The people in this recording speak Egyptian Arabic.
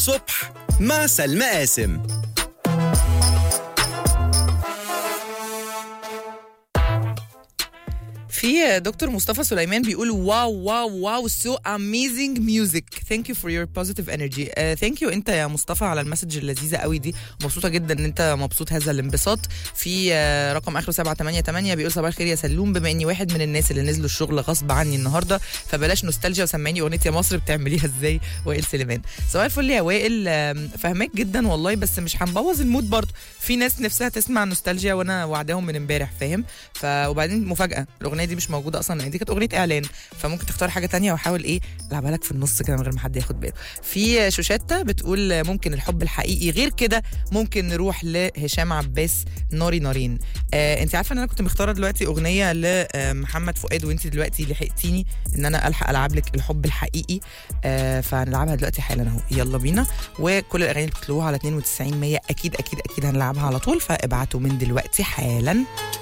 صبح مع سلمى قاسم في دكتور مصطفى سليمان بيقول واو واو واو سو اميزنج ميوزك ثانك يو فور يور بوزيتيف انرجي ثانك يو انت يا مصطفى على المسج اللذيذه قوي دي مبسوطه جدا ان انت مبسوط هذا الانبساط في آه، رقم اخره 788 بيقول صباح الخير يا سلوم بما اني واحد من الناس اللي نزلوا الشغل غصب عني النهارده فبلاش نوستالجيا وسمعني اغنيه يا مصر بتعمليها ازاي وائل سليمان صباح الفل يا وائل آم، فهماك جدا والله بس مش هنبوظ المود برضه في ناس نفسها تسمع نوستالجيا وانا وعداهم من امبارح فاهم ف وبعدين مفاجاه الاغنيه دي مش موجوده اصلا لان دي كانت اغنيه اعلان فممكن تختار حاجه تانية واحاول ايه العبها لك في النص كده من غير ما حد ياخد باله في شوشاتا بتقول ممكن الحب الحقيقي غير كده ممكن نروح لهشام عباس ناري نارين آه انت عارفه ان انا كنت مختاره دلوقتي اغنيه لمحمد فؤاد وانت دلوقتي لحقتيني ان انا الحق العب لك الحب الحقيقي آه فهنلعبها دلوقتي حالا اهو يلا بينا وكل الاغاني اللي بتطلبوها على 92 100 اكيد اكيد اكيد هنلعبها على طول فابعتوا من دلوقتي حالا